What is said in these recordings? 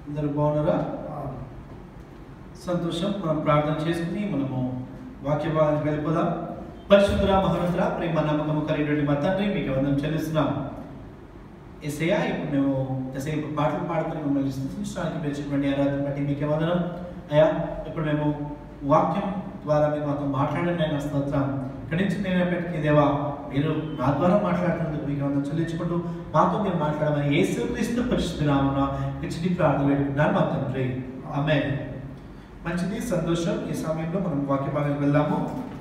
అందరూ బాగున్నారా సంతోషం మనం ప్రార్థన చేసుకుని మనము వాక్య భాగానికి వెళ్ళిపోదాం పరిశుద్ధుర మహోన్నతుర ప్రేమ నమ్మకము కలిగినటువంటి మా తండ్రి మీకు వందనం చెల్లిస్తున్నాం ఎస్ఐయా ఇప్పుడు మేము కాసేపు పాటలు పాడుకొని మిమ్మల్ని స్థుతించడానికి పిలిచినటువంటి ఆరాధన బట్టి మీకే వందనం అయ్యా ఇప్పుడు మేము వాక్యం ద్వారా మీరు మాతో మాట్లాడండి నేను స్తోత్రం ఇక్కడి నుంచి నేనప్పటికీ దేవా మీరు నా ద్వారా మాట్లాడుతున్నందుకు మీకు వందనం చెల్లించుకుంటూ మాతో మీరు మాట్లాడమని యేసుక్రీస్తు పరిశుద్ధ నామన ఇచ్చి ప్రార్థన పెట్టుకున్నాను మా తండ్రి ఆమె మంచిది సంతోషం ఈ సమయంలో మనం వాక్య భాగానికి వెళ్దాము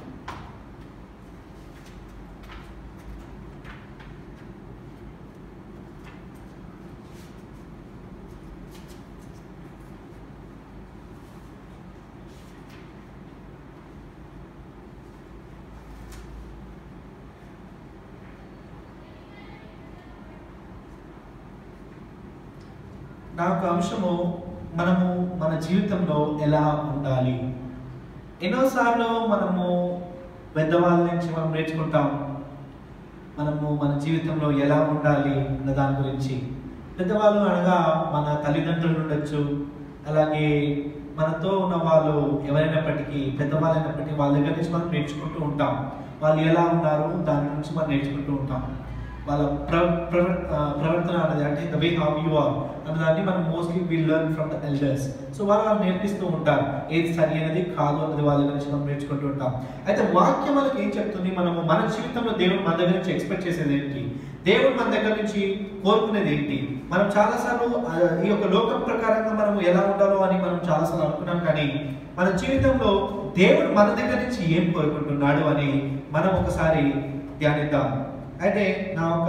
నా యొక్క అంశము మనము మన జీవితంలో ఎలా ఉండాలి ఎన్నోసార్లు మనము పెద్దవాళ్ళ నుంచి మనం నేర్చుకుంటాం మనము మన జీవితంలో ఎలా ఉండాలి అన్న దాని గురించి పెద్దవాళ్ళు అనగా మన తల్లిదండ్రులు ఉండొచ్చు అలాగే మనతో ఉన్న వాళ్ళు ఎవరైనప్పటికీ పెద్దవాళ్ళైనప్పటికీ వాళ్ళ దగ్గర నుంచి మనం నేర్చుకుంటూ ఉంటాం వాళ్ళు ఎలా ఉన్నారు దాని నుంచి మనం నేర్చుకుంటూ ఉంటాం వాళ్ళ ప్ర ప్రవ- ఆ, ప్రవర్తన అనేది అంటే the way how you are అన్నదాన్ని మనం mostly will learn from the elders so వాళ్ళు వాళ్ళు నేర్పిస్తూ ఉంటారు ఏది సరి అనేది కాదు అన్నది వాళ్ళ గురించి మనం నేర్చుకుంటూ ఉంటాం అయితే వాక్యం మనకి ఏం చెప్తుంది మనము మన జీవితంలో దేవుడు మన దగ్గర నుంచి ఎక్స్పెక్ట్ చేసేది ఏంటి దేవుడు మన దగ్గర నుంచి కోరుకునేది ఏంటి మనం చాలాసార్లు ఆ, ఈ యొక్క లోకం ప్రకారంగా మనం ఎలా ఉండాలో అని మనం చాలాసార్లు అనుకున్నాం కానీ మన జీవితంలో దేవుడు మన దగ్గర నుంచి ఏం కోరుకుంటున్నాడు అని మనం ఒకసారి ధ్యానిద్దాం అయితే నా ఒక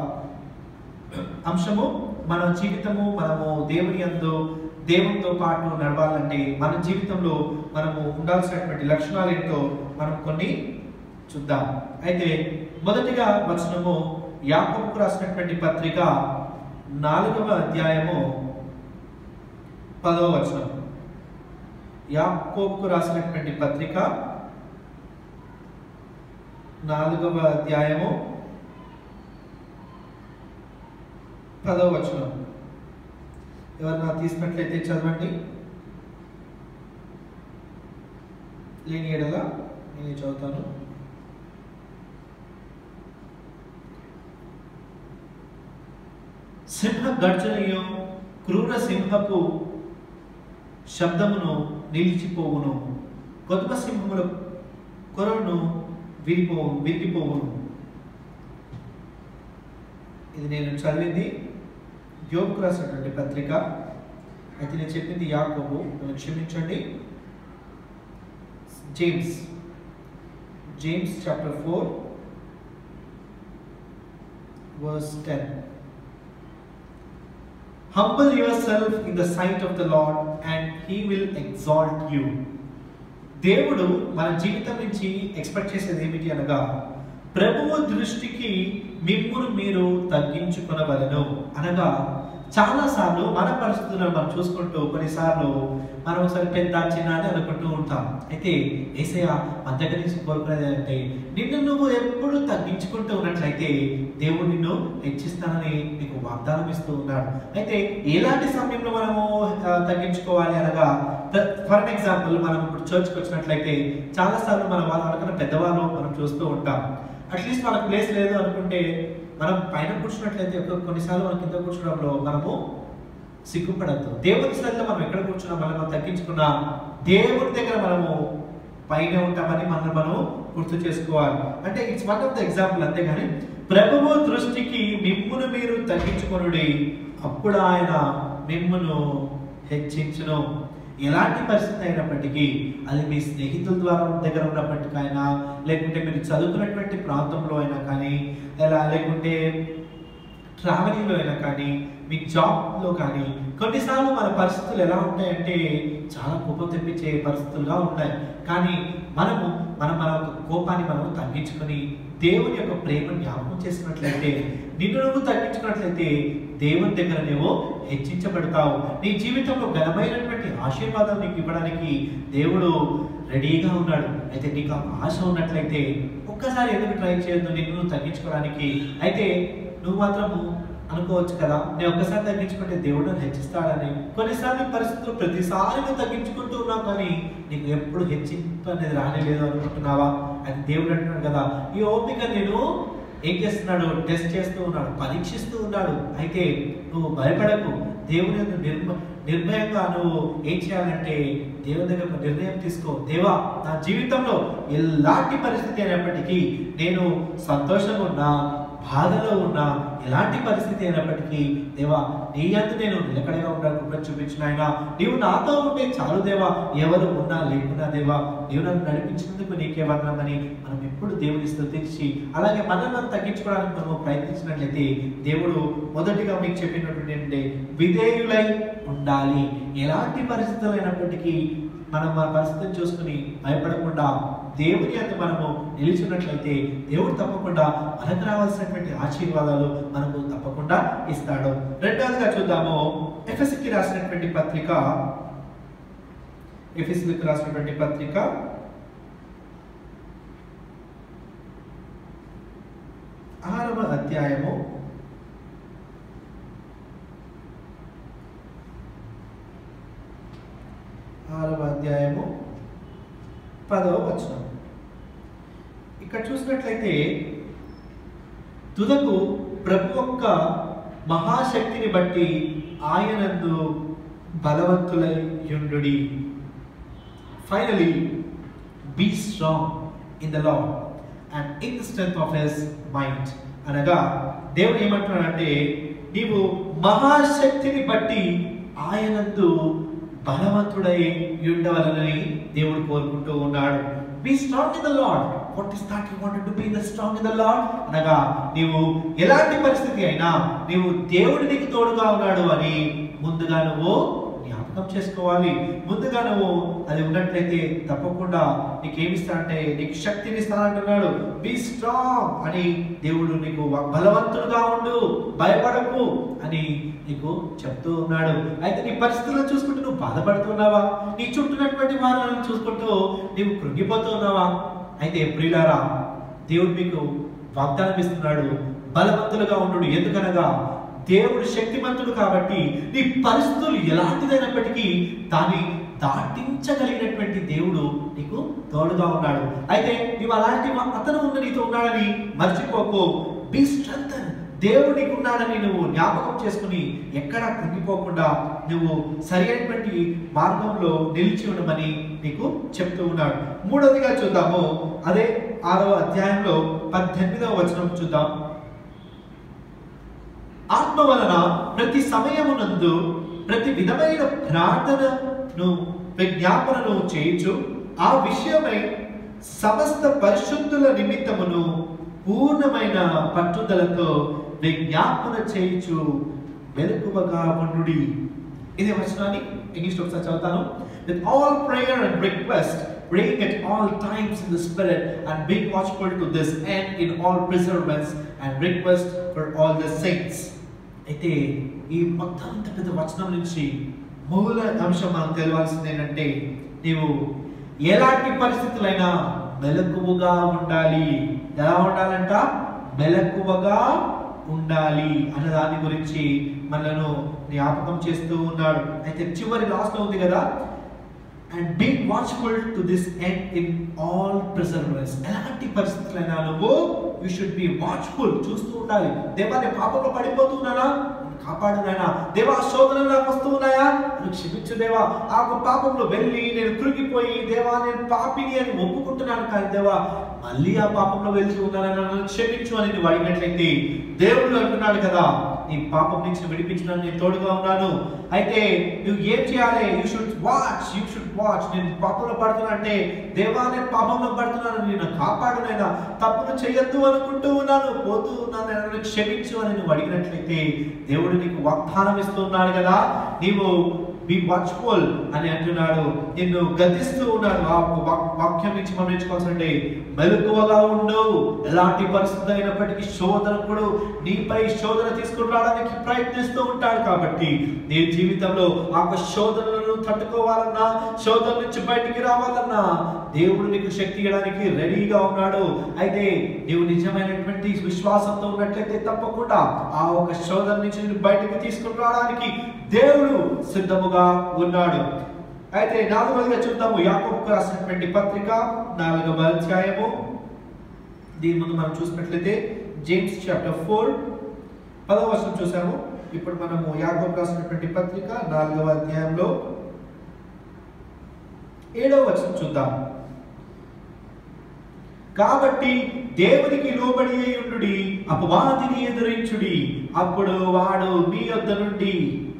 అంశము మన జీవితము మనము దేవుని యందు దేవునితో పాటు నడవాలంటే మన జీవితంలో మనము ఉండాల్సినటువంటి లక్షణాలు ఏంటో మనం కొన్ని చూద్దాం అయితే మొదటిగా వచనము యాకోబుకు రాసినటువంటి పత్రిక నాలుగవ అధ్యాయము పదవ వచనం యాకోబుకు రాసినటువంటి పత్రిక నాలుగవ అధ్యాయము పదవ వచనం ఎవరన్నా తీసినట్లయితే చదవండి లేని ఎడల నేను చదువుతాను సింహ గర్జనయు క్రూర సింహపు శబ్దమును నిలిచిపోవును కొత్త సింహముల కొరను విరిపో విరిగిపోవును ఇది నేను చదివింది యోగుకు రాసినటువంటి పత్రిక అయితే నేను చెప్పింది యాకోబు నన్ను క్షమించండి James James chapter four verse ten Humble yourself in the sight of the Lord and he will exalt you. దేవుడు మన జీవితం నుంచి ఎక్స్పెక్ట్ చేసేది ఏమిటి అనగా ప్రభువు దృష్టికి మిమ్మును మీరు తగ్గించుకొనవలను అనగా చాలా సార్లు మన పరిస్థితులను మనం చూసుకుంటూ కొన్నిసార్లు మనం ఒకసారి పెద్ద చిన్న అని అనుకుంటూ ఉంటాం అయితే ఏసయ్య మన దగ్గర నుంచి కోరుకునేది అంటే నిన్ను నువ్వు ఎప్పుడు తగ్గించుకుంటూ ఉన్నట్లయితే దేవుడు నిన్ను హెచ్చిస్తానని నీకు వాగ్దానం ఇస్తూ ఉన్నాడు అయితే ఎలాంటి సమయంలో మనము ఆ, తగ్గించుకోవాలి అనగా ఫర్ ఎగ్జాంపుల్ మనం ఇప్పుడు చర్చ్కి వచ్చినట్లయితే చాలా సార్లు మన వాళ్ళు అనుకున్న పెద్దవాళ్ళు మనం చూస్తూ ఉంటాం అట్లీస్ట్ వాళ్ళకి ప్లేస్ లేదు అనుకుంటే మనం పైన కూర్చున్నట్లయితే ఒక కొన్నిసార్లు మనం కింద కూర్చోవడంలో మనము సిగ్గుపడద్దు దేవుని సన్నిధిలో మనం ఎక్కడ కూర్చున్నా మనం మనం తగ్గించుకున్నా దేవుని దగ్గర మనము పైన ఉంటామని మనం మనం గుర్తు చేసుకోవాలి అంటే it's one of the example అంతేగాని ప్రభువు దృష్టికి మిమ్మును మీరు తగ్గించుకొనుడి అప్పుడు ఆయన మిమ్మును హెచ్చించును ఎలాంటి పరిస్థితి అయినప్పటికీ అది మీ స్నేహితుల ద్వారా దగ్గర ఉన్నప్పటికైనా లేకుంటే మీరు చదువుకున్నటువంటి ప్రాంతంలో అయినా కానీ ఎలా లేకుంటే ట్రావెలింగ్లో అయినా కానీ మీ జాబ్లో కానీ కొన్నిసార్లు మన పరిస్థితులు ఎలా ఉంటాయంటే చాలా కోపం తెప్పించే పరిస్థితులుగా ఉంటాయి కానీ మనము మనం మన యొక్క కోపాన్ని మనం తగ్గించుకొని దేవుని యొక్క ప్రేమ జ్ఞాపకం చేసినట్లయితే నిన్ను నువ్వు తగ్గించుకున్నట్లయితే దేవుని దగ్గర నువ్వు హెచ్చించబడతావు నీ జీవితంలో ఘనమైనటువంటి ఆశీర్వాదం నీకు ఇవ్వడానికి దేవుడు రెడీగా ఉన్నాడు అయితే నీకు ఆ ఆశ ఉన్నట్లయితే ఒక్కసారి ఎందుకు ట్రై చేయొద్దు నిన్ను నువ్వు తగ్గించుకోవడానికి అయితే నువ్వు మాత్రము అనుకోవచ్చు కదా నేను ఒక్కసారి తగ్గించుకుంటే దేవుడు నన్ను హెచ్చిస్తాడని కొన్నిసార్లు ఈ పరిస్థితులు ప్రతిసారి నువ్వు తగ్గించుకుంటూ ఉన్నావు కానీ నీకు ఎప్పుడు హెచ్చింపు అనేది రానేలేదు అనుకుంటున్నావా అది దేవుడు అంటున్నాడు కదా ఈ ఓపిక నేను ఏం చేస్తున్నాడు టెస్ట్ చేస్తూ ఉన్నాడు పరీక్షిస్తూ ఉన్నాడు అయితే నువ్వు భయపడకు దేవుని యందు నిర్మ నిర్భయంగా నువ్వు ఏం చేయాలంటే దేవుని దగ్గర ఒక నిర్ణయం తీసుకో దేవా నా జీవితంలో ఎలాంటి పరిస్థితి అయినప్పటికీ నేను సంతోషంగా ఉన్నా బాధలో ఉన్నా ఎలాంటి పరిస్థితి అయినప్పటికీ దేవా నీ అందు నేను నిలకడగా ఉండాలని కృప చూపించిన ఆయన నీవు నాతో ఉంటే చాలు దేవా ఎవరు ఉన్నా లేకున్నా దేవా నీవు నన్ను నడిపించినందుకు నీకే వందనమని మనం ఎప్పుడు దేవుని స్తుతించి అలాగే మనల్ని మనం తగ్గించుకోవడానికి మనం ప్రయత్నించినట్లయితే దేవుడు మొదటిగా మీకు చెప్పినటువంటి ఏంటంటే విధేయులై ఉండాలి ఎలాంటి పరిస్థితులు అయినప్పటికీ మనం మన పరిస్థితిని చూసుకుని భయపడకుండా దేవుని అంత మనము నిలిచినట్లయితే దేవుడు తప్పకుండా మనకు రావాల్సినటువంటి ఆశీర్వాదాలు మనకు తప్పకుండా ఇస్తాడు రెండవదిగా చూద్దాము ఎఫ్ఎస్కి రాసినటువంటి పత్రిక ఎఫ్ఎస్కి రాసినటువంటి పత్రిక ఆరవ అధ్యాయము ఆరవ అధ్యాయము పదవ వచనం ఇక్కడ చూసినట్లయితే తుదకు ప్రభు యొక్క మహాశక్తిని బట్టి ఆయనందు బలవంతులై యుండుడి finally be strong in the law and in the strength of his mind అనగా దేవుడు ఏమంటున్నాడంటే నీవు మహాశక్తిని బట్టి ఆయనందు బలవంతుడై ఉండవలనని దేవుడు కోరుకుంటూ ఉన్నాడు be strong in the lord what is that you wanted to be the strong in the lord అనగా నీవు ఎలాంటి పరిస్థితి అయినా నీవు దేవుడు నీకు తోడుగా ఉన్నాడు అని ముందుగా నువ్వు జ్ఞాపకం చేసుకోవాలి ముందుగా నువ్వు అది ఉన్నట్లయితే తప్పకుండా నీకు ఏమిస్తాడంటే నీకు శక్తిని ఇస్తానంటున్నాడు బీ స్ట్రాంగ్ అని దేవుడు నీకు బలవంతుడుగా ఉండు భయపడకు అని నీకు చెప్తూ ఉన్నాడు అయితే నీ పరిస్థితులను చూసుకుంటూ నువ్వు బాధపడుతున్నావా నీ చుట్టూనటువంటి వారిని చూసుకుంటూ నీవు కృంగిపోతూ ఉన్నావా అయితే ప్రియులారా దేవుడు మీకు వాగ్దానం ఇస్తున్నాడు బలవంతులుగా ఉండు ఎందుకనగా దేవుడు శక్తిమంతుడు కాబట్టి నీ పరిస్థితులు ఎలాంటిదైనప్పటికీ దాన్ని దాటించగలిగినటువంటి దేవుడు నీకు తోడుగా ఉన్నాడు అయితే నీవు అలాంటి వా- అతను ఉన్న నీతో ఉన్నాడని మర్చిపోకు బీ స్ట్రెంగ్ దేవుడు నీకు ఉన్నాడని నువ్వు జ్ఞాపకం చేసుకుని ఎక్కడా కృంగిపోకుండా నువ్వు సరైనటువంటి మార్గంలో నిలిచి ఉండమని నీకు చెప్తూ ఉన్నాడు మూడవదిగా చూద్దాము అదే ఆరవ అధ్యాయంలో పద్దెనిమిదవ వచనం చూద్దాం ఆత్మ వలన ప్రతి సమయమునందు ప్రతి విధమైన ప్రార్థనను విజ్ఞాపనను చేయించు ఆ విషయమై సమస్త పరిశుద్ధుల నిమిత్తమును పూర్ణమైన పట్టుదలతో విజ్ఞాపన చేయించు మెలకువగా ఉండుడి ఇదే వచనాన్ని ఇంగ్లీష్ ఒకసారి చదువుతాను with all prayer and request praying at all times in the spirit and being watchful to this end in all preservance and request for all the saints అయితే ఈ మొత్తం ఇంత పెద్ద వచనం నుంచి మూల అంశం మనం తెలవాల్సింది ఏంటంటే నీవు ఎలాంటి పరిస్థితులైనా మెలకువగా ఉండాలి ఎలా ఉండాలంట మెలకువగా ఉండాలి అన్న దాని గురించి మనను జ్ఞాపకం చేస్తూ ఉన్నాడు అయితే చివరి లాస్ట్ లో ఉంది కదా and being watchful to this end in all preservers ఎలాంటి పరిస్థితులైనా నువ్వు యూ షుడ్ బి వాచ్ఫుల్ చూస్తూ ఉండాలి దేవా నేను పాపంలో పడిపోతున్నానా నన్ను కాపాడు నాయనా దేవా శోధనలు నాకు వస్తూ ఉన్నాయా నన్ను క్షమించు దేవా ఆ ఒక పాపంలో వెళ్ళి నేను కృంగిపోయి దేవా నేను పాపిని అని ఒప్పుకుంటున్నాను కానీ దేవా మళ్ళీ ఆ పాపంలో వెళ్తూ ఉన్నానని నన్ను క్షమించు అని నువ్వు అడిగినట్లయితే దేవుడు అంటున్నాడు కదా నీ పాపం నుంచి విడిపించడానికి నేను తోడుగా ఉన్నాను అయితే నువ్వు ఏం చేయాలి you should watch you should watch నేను పాపంలో పడుతున్నా అంటే దేవా నేను పాపంలో పడుతున్నాను నేను కాపాడు నైనా తప్పును చేయొద్దు అనుకుంటూ ఉన్నాను పోతూ ఉన్నాను నన్ను క్షమించు అని నువ్వు అడిగినట్లయితే దేవుడు నీకు వాగ్దానం ఇస్తున్నాడు కదా నీవు బి వాచ్ఫుల్ అని అంటున్నాడు నిన్ను గద్దిస్తూ ఉన్నాడు ఆ వాక్- వాక్యం నుంచి మనం నేర్చుకోవాల్సింటే మెలకువగా ఉండు ఎలాంటి పరిస్థితి అయినప్పటికీ శోధనకుడు నీపై శోధన తీసుకుని రావడానికి ప్రయత్నిస్తూ ఉంటాడు కాబట్టి నీ జీవితంలో ఆ యొక్క శోధనలను తట్టుకోవాలన్నా శోధన నుంచి బయటికి రావాలన్నా దేవుడు నీకు శక్తి ఇవ్వడానికి రెడీగా ఉన్నాడు అయితే నీవు నిజమైనటువంటి విశ్వాసంతో ఉన్నట్లయితే తప్పకుండా ఆ ఒక శోధన నుంచి నిన్ను బయటికి తీసుకుని రావడానికి దేవుడు సిద్ధముగా ఉన్నాడు అయితే నాలుగవదిగా చూద్దాము యాకోబుకు రాసినటువంటి పత్రిక నాలుగవ అధ్యాయము దీని ముందు మనం చూసినట్లయితే జేమ్స్ చాప్టర్ ఫోర్ పదవ వర్షం చూసాము ఇప్పుడు మనము యాకోబు రాసినటువంటి పత్రిక నాలుగవ అధ్యాయంలో ఏడవ వచనం చూద్దాం కాబట్టి దేవునికి లోబడి ఉండుడి అపవాదిని ఎదురించుడి అప్పుడు వాడు మీ యొద్ద నుండి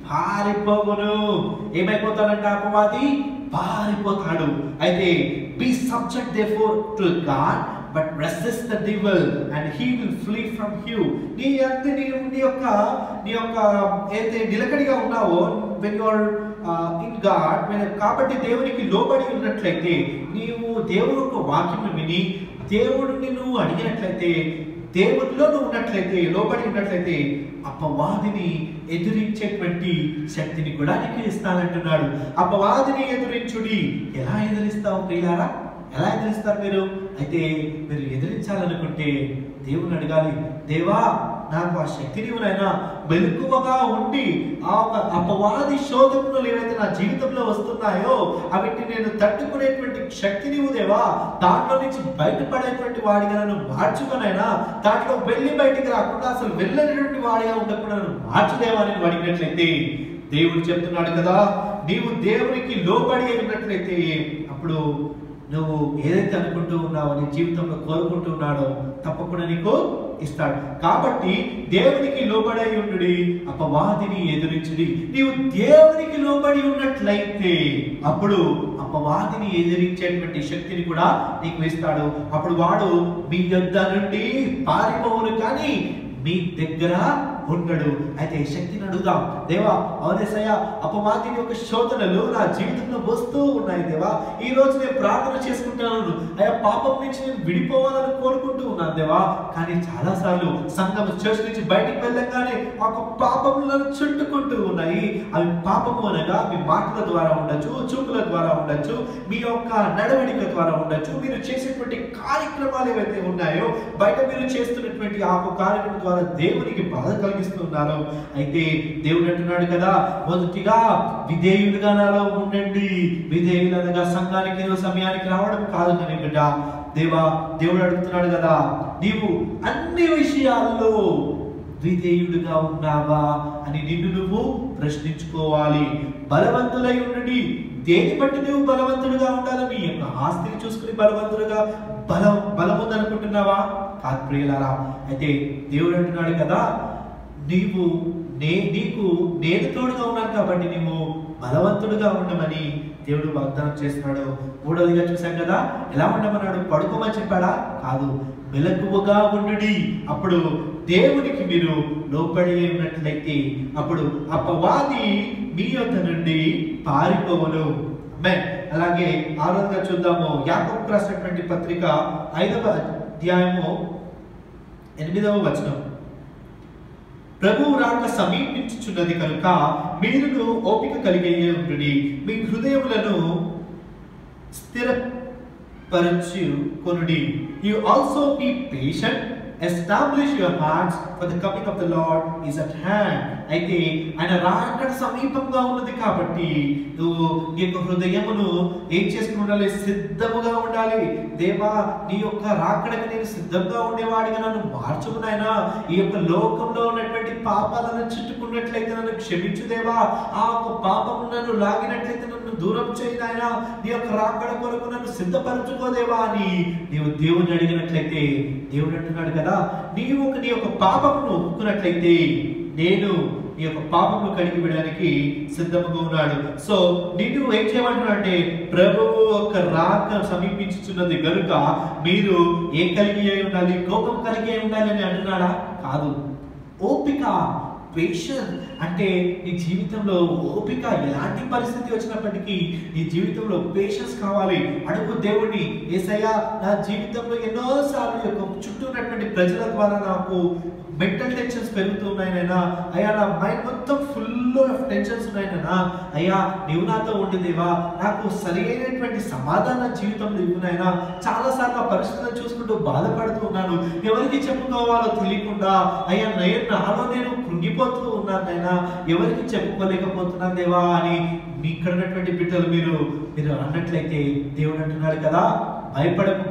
పారిపోవును ఏమైపోతాడంట అపవాది పారిపోతాడు అయితే be subject therefore to God but resist the devil and he will flee from you నీ అంత నీ నీ యొక్క నీ యొక్క అయితే నిలకడిగా ఉన్నావో when you are in God కాబట్టి దేవునికి లోబడి ఉన్నట్లయితే నీవు దేవుని యొక్క వాక్యం విని దేవుడిని నువ్వు అడిగినట్లయితే దేవుడిలో నువ్వు ఉన్నట్లయితే లోబడి ఉన్నట్లయితే అపవాదిని ఎదిరించేటువంటి శక్తిని కూడా నీకు ఇస్తానంటున్నాడు అపవాదిని ఎదిరించుడి ఎలా ఎదిరిస్తావు ప్రియులారా ఎలా ఎదిరిస్తారు మీరు అయితే మీరు ఎదిరించాలనుకుంటే దేవుని అడగాలి దేవా నాకు ఆ శక్తిని నాయనా మెలకువగా ఉండి ఆ ఒక అపవాది శోధనలు ఏవైతే నా జీవితంలో వస్తున్నాయో అవిటిని నేను తట్టుకునేటువంటి శక్తిని దేవా దాంట్లో నుంచి బయటపడేటువంటి వాడిగా నన్ను మార్చుకునైనా దాంట్లో వెళ్ళి బయటికి రాకుండా అసలు వెళ్ళినటువంటి వాడిగా ఉండకుండా నన్ను మార్చుదేవా అని అడిగినట్లయితే దేవుడు చెప్తున్నాడు కదా నీవు దేవునికి లోబడి అయినట్లయితే అప్పుడు నువ్వు ఏదైతే అనుకుంటూ ఉన్నావో నీ జీవితంలో కోరుకుంటూ ఉన్నాడో తప్పకుండా నీకు ఇస్తాడు కాబట్టి దేవునికి లోబడి ఉండు అపవాదిని ఎదురించుడి నీవు దేవునికి లోబడి ఉన్నట్లయితే అప్పుడు అపవాదిని ఎదిరించేటువంటి శక్తిని కూడా నీకు ఇస్తాడు అప్పుడు వాడు మీ యొద్ద నుండి పారిపోవును కానీ మీ దగ్గర ఉండడు అయితే ఈ శక్తిని అడుగుదాం దేవా అవునేసయ్య అపవాదిని యొక్క శోధనలు నా జీవితంలో వస్తూ ఉన్నాయి దేవా ఈ రోజు నేను ప్రార్థన చేసుకుంటున్నాను అయ్యా పాపం నుంచి నేను విడిపోవాలని కోరుకుంటూ ఉన్నాను దేవా కానీ చాలా సార్లు సంఘం చర్చ్ నుంచి బయటికి వెళ్ళగానే ఒక పాపములను చుట్టుకుంటూ ఉన్నాయి అవి పాపము అనగా మీ మాటల ద్వారా ఉండొచ్చు చూపుల ద్వారా ఉండొచ్చు మీ యొక్క నడవడిక ద్వారా ఉండొచ్చు మీరు చేసేటువంటి కార్యక్రమాలు ఏవైతే ఉన్నాయో బయట మీరు చేస్తున్నటువంటి ఆ ఒక కార్యక్రమం ద్వారా దేవునికి బాధ కలిగిస్తున్నారు అయితే దేవుడు అంటున్నాడు కదా మొదటిగా విధేయులుగా నాలో ఉండండి విధేయులు అనగా సంఘానికి సమయానికి రావడం కాదు కానీ బిడ్డ దేవా దేవుడు అడుగుతున్నాడు కదా నీవు అన్ని విషయాల్లో విధేయుడుగా ఉన్నావా అని నిన్ను నువ్వు ప్రశ్నించుకోవాలి బలవంతులై ఉండండి దేని బట్టి నువ్వు బలవంతుడుగా ఉండాలి నీ యొక్క ఆస్తిని చూసుకుని బలవంతుడుగా బలం బలం ఉందనుకుంటున్నావా కాదు ప్రియులారా అయితే దేవుడు అంటున్నాడు కదా నీవు నే నీకు నేను తోడుగా ఉన్నాను కాబట్టి నీవు బలవంతుడుగా ఉండమని దేవుడు వాగ్దానం చేస్తున్నాడు మూడవదిగా చూశాం కదా ఎలా ఉండమన్నాడు పడుకోమని చెప్పాడా కాదు మెలకువగా ఉండుడి అప్పుడు దేవునికి మీరు లోపడి ఉన్నట్లయితే అప్పుడు అపవాది మీ యొక్క నుండి పారిపోవను Amen. అలాగే ఆరోగ్యంగా చూద్దాము యాకోబు రాసినటువంటి పత్రిక ఐదవ అధ్యాయము ఎనిమిదవ వచనం ప్రభువు రాక సమీపించుచున్నది కనుక మీరును ఓపిక కలిగే ఉండుడి మీ హృదయములను స్థిరపరచు కొనుడి you also be patient establish your hearts for the coming of the lord is at hand అయితే ఆయన రాకడ సమీపంగా ఉన్నది కాబట్టి నువ్వు నీ యొక్క హృదయమును ఏం చేసుకుని ఉండాలి సిద్ధముగా ఉండాలి దేవా నీ యొక్క రాకడకి నేను సిద్ధంగా ఉండేవాడిగా నన్ను మార్చుము నాయనా ఈ యొక్క లోకంలో ఉన్నటువంటి పాపాలను చుట్టుకున్నట్లయితే నన్ను క్షమించు దేవా ఆ యొక్క పాపము నన్ను లాగినట్లయితే నన్ను దూరం చేయి నాయనా నీ యొక్క రాకడ కొరకు నన్ను సిద్ధపరచుకోదేవా అని నీవు దేవుని అడిగినట్లయితే దేవుడు అంటున్నాడు కదా నీవు ఒక నీ యొక్క పాపమును ఒప్పుకున్నట్లయితే నేను నీ యొక్క పాపమును కడిగి విడడానికి సిద్ధముగా ఉన్నాడు సో నిన్ను ఏం చేయమంటున్నాడు అంటే ప్రభువు యొక్క రాక సమీపించుచున్నది గనుక మీరు ఏం కలిగి అయి ఉండాలి కోపం కలిగి అయి ఉండాలి అని అంటున్నాడా కాదు ఓపిక పేషెన్స్ అంటే నీ జీవితంలో ఓపిక ఎలాంటి పరిస్థితి వచ్చినప్పటికీ నీ జీవితంలో పేషెన్స్ కావాలి అడుగు దేవుడిని ఏసయ్యా నా జీవితంలో ఎన్నోసార్లు యొక్క చుట్టూ ఉన్నటువంటి ప్రజల ద్వారా నాకు మెంటల్ టెన్షన్స్ పెరుగుతూ ఉన్నాయనైనా అయ్యా నా మైండ్ మొత్తం ఫుల్ ఆఫ్ టెన్షన్స్ ఉన్నాయనైనా అయ్యా నీవు నాతో ఉండిదేవా నాకు సరైనటువంటి సమాధాన జీవితంలో ఇవ్వనైనా చాలాసార్లు ఆ పరిస్థితులను చూసుకుంటూ బాధపడుతూ ఉన్నాను ఎవరికి చెప్పుకోవాలో తెలియకుండా అయ్యా నేను నాలో నేను కృంగిపోతూ ఉన్నాను నైనా ఎవరికి చెప్పుకోలేకపోతున్నాను దేవా అని మీ ఇక్కడ ఉన్నటువంటి బిడ్డలు మీరు మీరు అన్నట్లయితే దేవుడు అంటున్నాడు కదా భయపడకు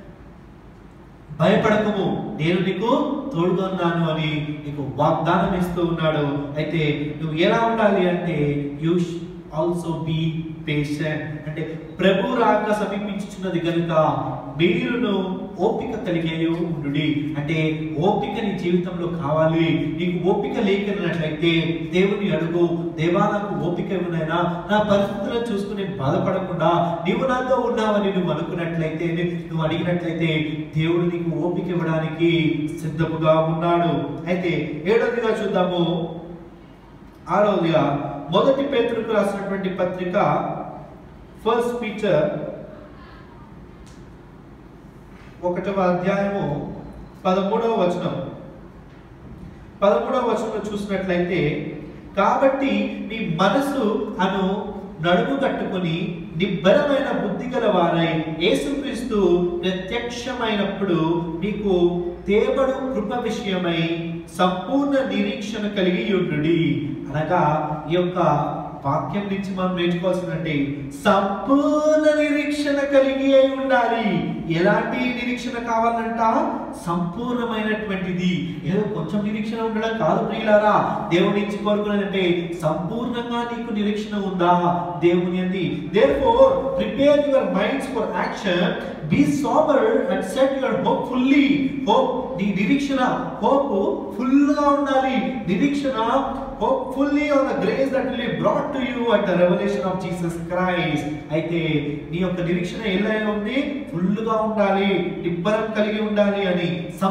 భయపడకము నేను నీకు తోడుగా ఉన్నాను అని నీకు వాగ్దానం ఇస్తూ ఉన్నాడు అయితే నువ్వు ఎలా ఉండాలి అంటే యూ ఆల్సో బీ పేషెంట్ అంటే ప్రభు రాక సమీపించుచున్నది కనుక మీరును ఓపిక కలిగే ఉండు అంటే ఓపిక నీ జీవితంలో కావాలి నీకు ఓపిక లేకనట్లయితే దేవుని అడుగు దేవా నాకు ఓపిక ఇవ్వనైనా నా పరిస్థితులను చూసుకుని బాధపడకుండా నీవు నాతో ఉన్నావని నువ్వు అనుకున్నట్లయితే నువ్వు అడిగినట్లయితే దేవుడు నీకు ఓపిక ఇవ్వడానికి సిద్ధముగా ఉన్నాడు అయితే ఏడవదిగా చూద్దాము ఆరవదిగా మొదటి పేతులకు రాసినటువంటి పత్రిక ఫస్ట్ పీచర్ ఒకటవ అధ్యాయము పదమూడవ వచనం పదమూడవ వచనంలో చూసినట్లయితే కాబట్టి నీ మనసు అను నడుము కట్టుకొని నిబ్బరమైన బుద్ధి గల వారై యేసుక్రీస్తు ప్రత్యక్షమైనప్పుడు మీకు తేబడు కృప విషయమై సంపూర్ణ నిరీక్షణ కలిగి ఉండుడి అనగా ఈ యొక్క వాక్యం నుంచి మనం నేర్చుకోవాల్సిందంటే సంపూర్ణ నిరీక్షణ కలిగి అయి ఉండాలి ఎలాంటి నిరీక్షణ కావాలంట సంపూర్ణమైనటువంటిది ఏదో కొంచెం నిరీక్షణ ఉండడం కాదు ప్రియులారా దేవుని నుంచి కోరుకున్నదంటే సంపూర్ణంగా నీకు నిరీక్షణ ఉందా దేవుని అంది therefore prepare your minds for action be sober and set your hope fully hope నీ నిరీక్షణ హోప్ ఫుల్ గా ఉండాలి నిరీక్షణ hopefully on the grace that will be brought to you at the revolution of Jesus Christ అయితే నీ యొక్క నిరీక్షణ ఎలా ఉంది ఫుల్ గా ఉండాలి నిబ్బరం కలిగి ఉండాలి అని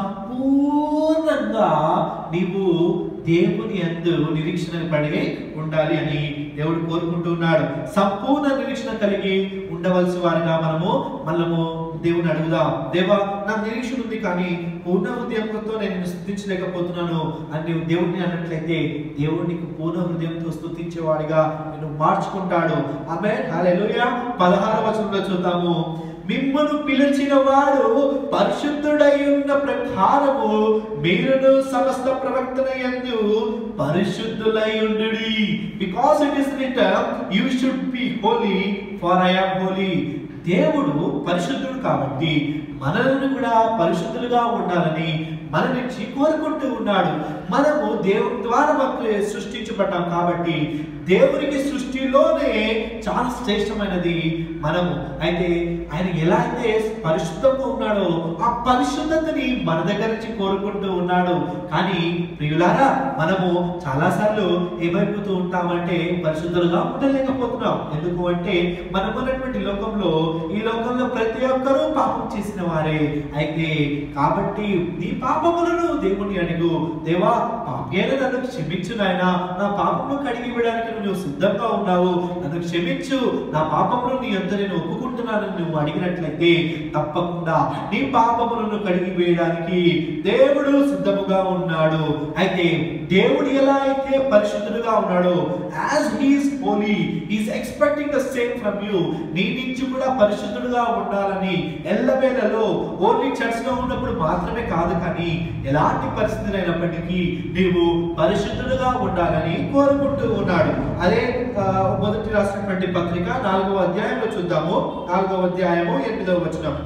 సంపూర్ణంగా నీవు దేవుని అందు నిరీక్షణ పడి ఉండాలి అని దేవుడు కోరుకుంటున్నాడు సంపూర్ణ నిరీక్షణ కలిగి ఉండవలసి వారిగా మనము మనము దేవుని అడుగుదాం దేవా నా నిరీక్షణ ఉంది కానీ పూర్ణ హృదయంతో నేను స్థుతించలేకపోతున్నాను అని నీవు దేవుడిని అన్నట్లయితే దేవుడు నీకు పూర్ణ హృదయంతో స్థుతించేవాడిగా నేను మార్చుకుంటాడు ఆమె హల్లెలూయా పదహార వచనంలో చూద్దాము మిమ్మను పిలిచిన వాడు పరిశుద్ధుడై ఉన్న ప్రకారము మీరును సమస్త ప్రవక్తన యందు పరిశుద్ధులై ఉండు because it is written you should be holy for I am holy దేవుడు పరిశుద్ధుడు కాబట్టి మనల్ని కూడా పరిశుద్ధులుగా ఉండాలని మన నుంచి కోరుకుంటూ ఉన్నాడు మనము దేవుని ద్వారా మనకు సృష్టించబడ్డాం కాబట్టి దేవునికి సృష్టిలోనే చాలా శ్రేష్టమైనది మనము అయితే ఆయన ఎలా అయితే పరిశుద్ధంగా ఉన్నాడో ఆ పరిశుద్ధతని మన దగ్గర నుంచి కోరుకుంటూ ఉన్నాడు కానీ ప్రియులారా మనము చాలాసార్లు ఏమైపోతూ ఉంటామంటే పరిశుద్ధులుగా ఉండలేకపోతున్నాం ఎందుకు అంటే మనం ఉన్నటువంటి లోకంలో ఈ లోకంలో ప్రతి ఒక్కరూ పాపం చేసిన వారే అయితే కాబట్టి నీ పాపములను దేవుని అడుగు దేవా పాపేన నన్ను క్షమించు నాయన నా పాపమును కడిగి ఇవ్వడానికి నువ్వు సిద్ధంగా ఉన్నావు నన్ను క్షమించు నా పాపమును నీ అంత నేను ఒప్పుకుంటున్నానని నువ్వు అడిగినట్లయితే తప్పకుండా నీ పాపములను కడిగి వేయడానికి దేవుడు సిద్ధముగా ఉన్నాడు అయితే దేవుడు ఎలా అయితే పరిశుద్ధుడుగా ఉన్నాడో as he's holy is expecting the same from you నీ నుంచి కూడా పరిశుద్ధుడుగా ఉండాలని ఎల్లవేళలో ఓన్లీ చర్చ్ లో ఉన్నప్పుడు మాత్రమే కాదు కానీ ఎలాంటి పరిస్థితులు అయినప్పటికీ నీవు పరిశుద్ధుడుగా ఉండాలని కోరుకుంటూ ఉన్నాడు అదే ఆ, మొదటి రాసినటువంటి పత్రిక నాలుగవ అధ్యాయంలో చూద్దాము నాలుగవ అధ్యాయము ఎనిమిదవ వచనం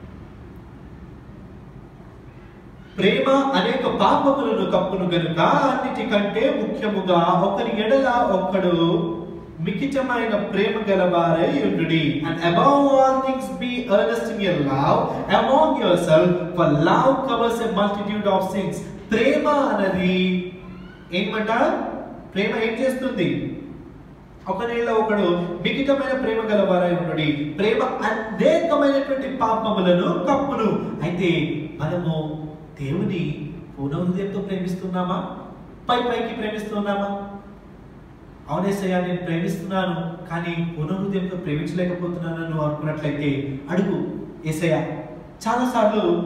ప్రేమ అనేక పాపములను కప్పును గనుక అన్నిటికంటే ముఖ్యముగా ఒకరి ఎడల ఒక్కడు మికిచమైన ప్రేమ గలవారై ఉండుడి and above all things be earnest in your love among yourself for love covers a multitude of sins ప్రేమ అన్నది ఏమంట ప్రేమ ఏం చేస్తుంది ఒకనేళ్ళ ఒకడు మిగితమైన ప్రేమ గలవారై ఉండుడి ప్రేమ అనేకమైనటువంటి పాపములను కప్పును అయితే మనము దేవుని పూర్ణ హృదయంతో ప్రేమిస్తున్నామా పై పైకి ప్రేమిస్తున్నామా అవునేసయ్యా నేను ప్రేమిస్తున్నాను కానీ పూర్ణ హృదయంతో ప్రేమించలేకపోతున్నాను నువ్వు అనుకున్నట్లయితే అడుగు ఏసయ్య చాలాసార్లు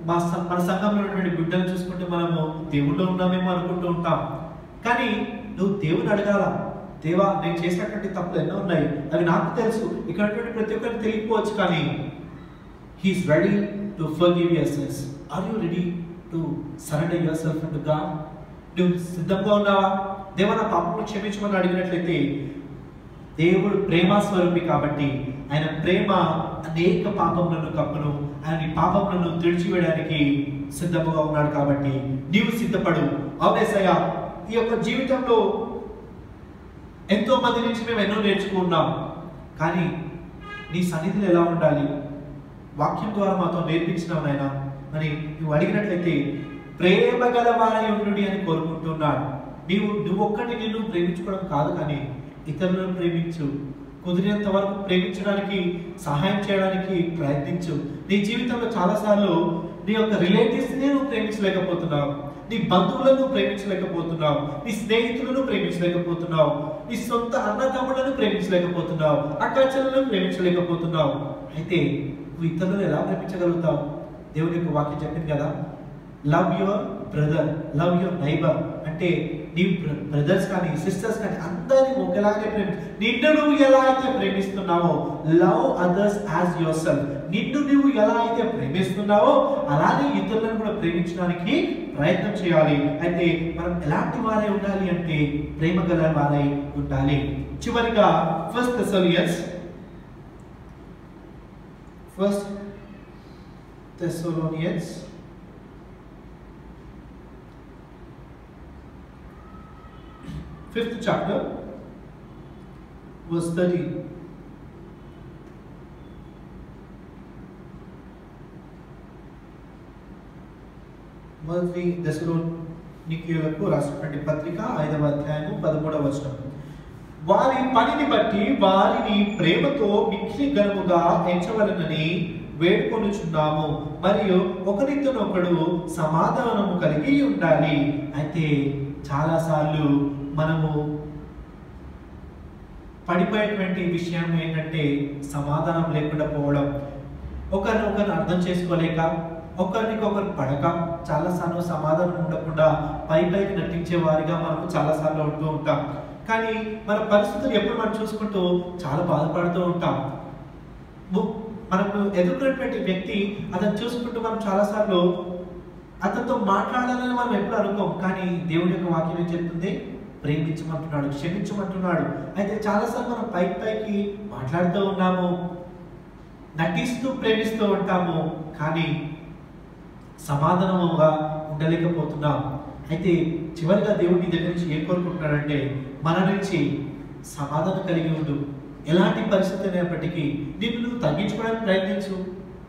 మా స- మన సంఘంలో ఉన్నటువంటి బిడ్డలు చూసుకుంటే మనము దేవుళ్ళో ఉన్నామేమో అనుకుంటూ ఉంటాం కానీ నువ్వు దేవుని అడగాల దేవా నేను చేసినటువంటి తప్పులు ఎన్నో ఉన్నాయి అవి నాకు తెలుసు ఇక్కడ ఉన్నటువంటి ప్రతి ఒక్కరికి తెలియకపోవచ్చు కానీ he is ready to forgive yourselves are you ready to surrender yourself to God నువ్వు సిద్ధంగా ఉన్నావా దేవా నా పాపము క్షమించమని అడిగినట్లయితే దేవుడు ప్రేమ స్వరూపి కాబట్టి ఆయన ప్రేమ అనేక పాపములను కప్పును ఆయన నీ పాపములను తుడిచివేయడానికి సిద్ధముగా ఉన్నాడు కాబట్టి నీవు సిద్ధపడు అవునేసయ్య ఈ యొక్క జీవితంలో ఎంతో మంది నుంచి మేము ఎన్నో నేర్చుకున్నాం కానీ నీ సన్నిధిలో ఎలా ఉండాలి వాక్యం ద్వారా మాతో నేర్పించినావు నాయన అని నువ్వు అడిగినట్లయితే ప్రేమ గల వారై ఉండు అని కోరుకుంటున్నాడు నీవు నువ్వు ఒక్కటి నిన్ను ప్రేమించుకోవడం కాదు కానీ ఇతరులను ప్రేమించు కుదిరినంత వరకు ప్రేమించడానికి సహాయం చేయడానికి ప్రయత్నించు నీ జీవితంలో చాలాసార్లు నీ యొక్క రిలేటివ్స్ని నువ్వు ప్రేమించలేకపోతున్నావు నీ బంధువులను ప్రేమించలేకపోతున్నావు నీ స్నేహితులను ప్రేమించలేకపోతున్నావు నీ సొంత అన్నదమ్ములను ప్రేమించలేకపోతున్నావు అక్కచెల్లెలను ప్రేమించలేకపోతున్నావు అయితే నువ్వు ఇతరులను ఎలా ప్రేమించగలుగుతావు దేవుని యొక్క వాక్యం చెప్పింది కదా love your brother love your neighbour అంటే నీ బ్రదర్స్ కానీ సిస్టర్స్ కానీ అందరినీ ఒకేలాగే ప్రేమి నిన్ను నువ్వు ఎలా అయితే ప్రేమిస్తున్నావో love others as yourself నిన్ను నువ్వు ఎలా అయితే ప్రేమిస్తున్నావో అలానే ఇతరులను కూడా ప్రేమించడానికి ప్రయత్నం చేయాలి అయితే మనం ఎలాంటి వారై ఉండాలి అంటే ప్రేమ గల వారై ఉండాలి చివరిగా first Thessalonians first Thessalonians fifth chapter, verse 13. మొదటి దశలో నికీయులకు రాసినటువంటి పత్రిక ఐదవ అధ్యాయము పదమూడవ వచనం వారి పనిని బట్టి వారిని ప్రేమతో మిక్కిలి ఘనముగా ఎంచవలనని వేడుకొనుచున్నాము మరియు ఒకరితోనొకడు సమాధానము కలిగి ఉండాలి అయితే చాలాసార్లు మనము పడిపోయేటువంటి విషయం ఏంటంటే సమాధానం లేకుండా పోవడం ఒకరినొకరిని అర్థం చేసుకోలేక ఒకరినికొకరు పడక చాలాసార్లు సమాధానం ఉండకుండా పై పైకి నటించే వారిగా మనం చాలాసార్లు ఉంటూ ఉంటాం కానీ మన పరిస్థితులు ఎప్పుడు మనం చూసుకుంటూ చాలా బాధపడుతూ ఉంటాం ము- మనకు ఎదుర్కొన్నటువంటి వ్యక్తి అతను చూసుకుంటూ మనం చాలాసార్లు అతనితో మాట్లాడాలని మనం ఎప్పుడు అనుకోం కానీ దేవుడి యొక్క వాక్యం ఏం చెప్తుంది ప్రేమించమంటున్నాడు క్షమించమంటున్నాడు అయితే చాలాసార్లు మనం పైకి పైకి మాట్లాడుతూ ఉన్నాము నటిస్తూ ప్రేమిస్తూ ఉంటాము కానీ సమాధానముగా ఉండలేకపోతున్నాం అయితే చివరిగా దేవుడి నీ దగ్గర నుంచి ఏం కోరుకుంటున్నాడంటే మన నుంచి సమాధానం కలిగి ఉండు ఎలాంటి పరిస్థితి అయినప్పటికీ నిన్ను నువ్వు తగ్గించుకోవడానికి ప్రయత్నించు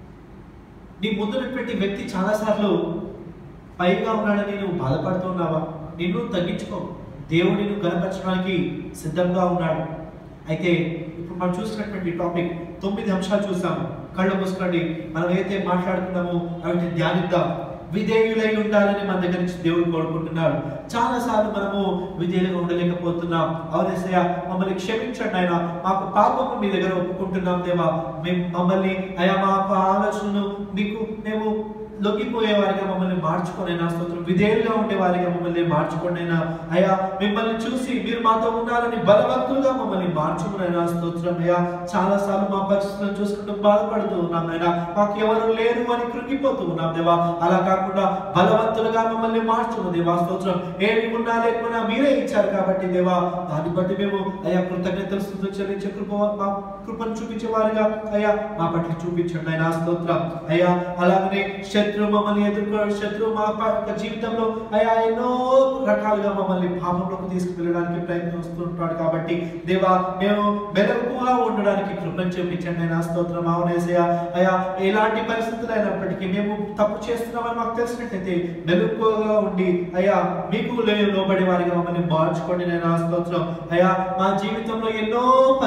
నీ ముందున్నటువంటి వ్యక్తి చాలాసార్లు పైగా ఉన్నాడని నువ్వు బాధపడుతున్నావా నిన్ను తగ్గించుకో దేవుడు నిన్ను కనపరచడానికి సిద్ధంగా ఉన్నాడు అయితే ఇప్పుడు మనం చూసినటువంటి టాపిక్ తొమ్మిది అంశాలు చూసాము కళ్ళు మూసుకోండి మనం ఏదైతే మాట్లాడుకున్నామో వాటిని ధ్యానిద్దాం విధేయులై ఉండాలని మన దగ్గర నుంచి దేవుడు కోరుకుంటున్నాడు చాలా సార్లు మనము విధేయులుగా ఉండలేకపోతున్నాం అవునేసయ్య మమ్మల్ని క్షమించండి ఆయన మాకు పాపము మీ దగ్గర ఒప్పుకుంటున్నాం దేవా మేము మమ్మల్ని అయా మా యొక్క ఆలోచనను మీకు మేము లొంగిపోయే వారిగా మమ్మల్ని మార్చుకొని అయినా స్తోత్రం విధేయులుగా ఉండే వారిగా మమ్మల్ని మార్చుకోండి అయినా అయ్యా మిమ్మల్ని చూసి మీరు మాతో ఉన్నారని బలవంతులుగా మమ్మల్ని మార్చుకునైనా స్తోత్రం అయ్యా చాలా సార్లు మా పరిస్థితులను చూసుకుంటూ బాధపడుతూ ఉన్నాం అయినా మాకు ఎవరు లేరు అని కృంగిపోతూ ఉన్నాం దేవా అలా కాకుండా బలవంతులుగా మమ్మల్ని మార్చుము దేవా స్తోత్రం ఏమి ఉన్నా లేకున్నా మీరే ఇచ్చారు కాబట్టి దేవా దాన్ని బట్టి మేము అయ్యా కృతజ్ఞతలు స్థుతులు చెల్లించే కృప మా కృపను చూపించే వారిగా అయ్యా మా పట్ల చూపించండి అయినా స్తోత్రం అయ్యా అలాగనే శత్రువు మమ్మల్ని ఎదుర్కో శత్రువు మా ప- యొక్క జీవితంలో అయ్యా ఎన్నో రకాలుగా మమ్మల్ని పాపంలోకి తీసుకువెళ్ళడానికి ప్రయత్నిస్తుంటాడు కాబట్టి దేవా మేము మెలకుగా ఉండడానికి కృపను చూపించండి అయినా స్తోత్రం అవునేసయ్యా అయ్యా ఎలాంటి పరిస్థితులు అయినప్పటికీ మేము తప్పు చేస్తున్నామని మాకు తెలిసినట్లయితే మెలకుగా ఉండి అయ్యా మీకు లే- లోబడే వారిగా మమ్మల్ని మార్చుకోండి నేను స్తోత్రం అయ్యా మా జీవితంలో ఎన్నో పరిస్థితులు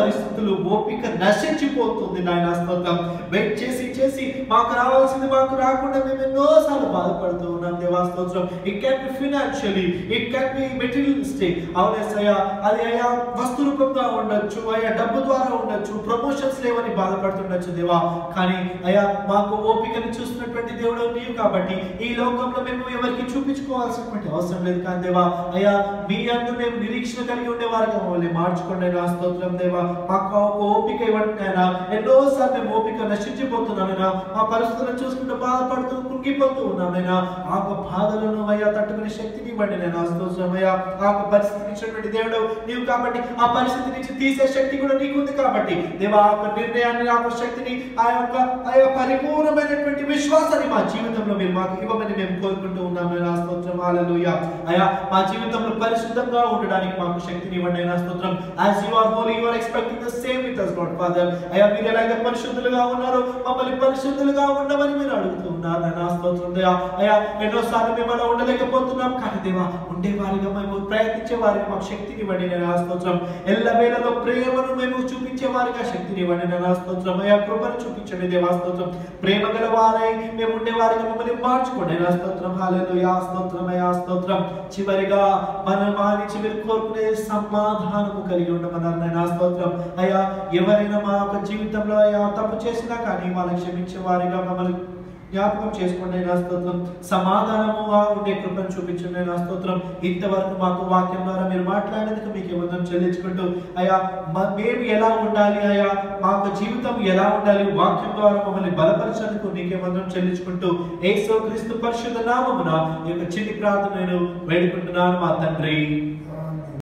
యవనస్తులు ఓపిక నశించిపోతుంది నాయన స్తోత్రం వెయిట్ చేసి చేసి మాకు రావాల్సింది మాకు రాకుండా మేము ఎన్నోసార్లు బాధపడుతూ ఉన్నాం దేవా స్తోత్రం it can be financially it can be materialistic అవునెస్ అయ్యా అది అయ్యా వస్తు రూపంగా ఉండొచ్చు అయ్యా డబ్బు ద్వారా ఉండొచ్చు ప్రమోషన్స్ లేవని బాధపడుతుండొచ్చు దేవా కానీ అయ్యా మాకు ఓపికని చూస్తున్నటువంటి దేవుడు నీవు కాబట్టి ఈ లోకంలో మేము ఎవరికి చూపించుకోవాల్సినటువంటి అవసరం లేదు కానీ దేవా అయ్యా మీ అందు మేము నిరీక్షణ కలిగి ఉండేవారుగా మమ్మల్ని మార్చుకోండి నా స్తోత్రం దేవా మాకు ఒక ఓపిక ఇవ్వండి నాయనా ఎన్నోసార్లు మేము ఓపిక నశించిపోతున్నానైనా మా పరిస్థితులను చూసుకుంటూ బాధపడుతూ కుంగిపోతూ ఉన్నానైనా ఆ యొక్క బాధలను అయ్యా తట్టుకునే శక్తిని ఇవ్వండి నేను స్తోత్రం అయ్యా ఆ యొక్క పరిస్థితిని ఇచ్చినటువంటి దేవుడు నీవు కాబట్టి ఆ పరిస్థితి నుంచి తీసే శక్తి కూడా నీకుంది కాబట్టి దేవా ఆ యొక్క నిర్ణయాన్ని ఆ యొక్క శక్తిని ఆ యొక్క ఆ యొక్క పరిపూర్ణమైనటువంటి విశ్వాసాన్ని మా జీవితంలో మీరు మాకు ఇవ్వమని మేము కోరుకుంటూ ఉన్నాము నా స్తోత్రం హల్లెలూయా అయ్యా మా జీవితంలో పరిశుద్ధంగా ఉండడానికి మాకు శక్తిని ఇవ్వండి నా స్తోత్రం as you are holy you are expecting the same with us lord father అయ్యా మీరు ఎలాగ పరిశుద్ధులుగా ఉన్నారో మమ్మల్ని పరిశుద్ధులుగా ఉండమని మీరు అడుగుతూ ఉన్నారు నా స్తోత్రం దేవా అయ్యా ఎన్నోసార్లు మేము అలా ఉండలేకపోతున్నాం కానీ దేవా ఉండే వారిగా మేము ప్రయత్నించే వారికి మాకు శక్తిని ఇవ్వండి నేను ఆ స్తోత్రం ఎల్ల వేళలో ప్రేమను మేము చూపించే వారిగా శక్తిని ఇవ్వండి నేను ఆ స్తోత్రం అయ్యా కృపను చూపించండి దేవా స్తోత్రం ప్రేమ గల వారై మేము ఉండే వారిగా మమ్మల్ని మార్చుకోండి నా స్తోత్రం హాలేలుయా స్తోత్రం అయ్యా స్తోత్రం చివరిగా మన మానించి మీరు కోరుకునే సమాధానము కలిగి ఉండమన్నారు నా స్తోత్రం అయ్యా ఎవరైనా మా యొక్క జీవితంలో అయ్యా తప్పు చేసినా కానీ వాళ్ళని క్షమించే వారిగా మమ్మల్ని జ్ఞాపకం చేసుకోండి నా స్తోత్రం సమాధానముగా ఉండే కృపను చూపించండి నా స్తోత్రం ఇంతవరకు మాకు వాక్యం ద్వారా మీరు మాట్లాడేందుకు మీకు ఇవ్వడం చెల్లించుకుంటూ అయ్యా మ- మేము ఎలా ఉండాలి అయ్యా మా యొక్క జీవితం ఎలా ఉండాలి వాక్యం ద్వారా మమ్మల్ని బలపరచేందుకు మీకే వందనం చెల్లించుకుంటూ ఏసో క్రీస్తు పరిశుద్ధ నామమున ఈ యొక్క చిన్ని ప్రార్థన నేను వేడుకుంటున్నాను మా తండ్రి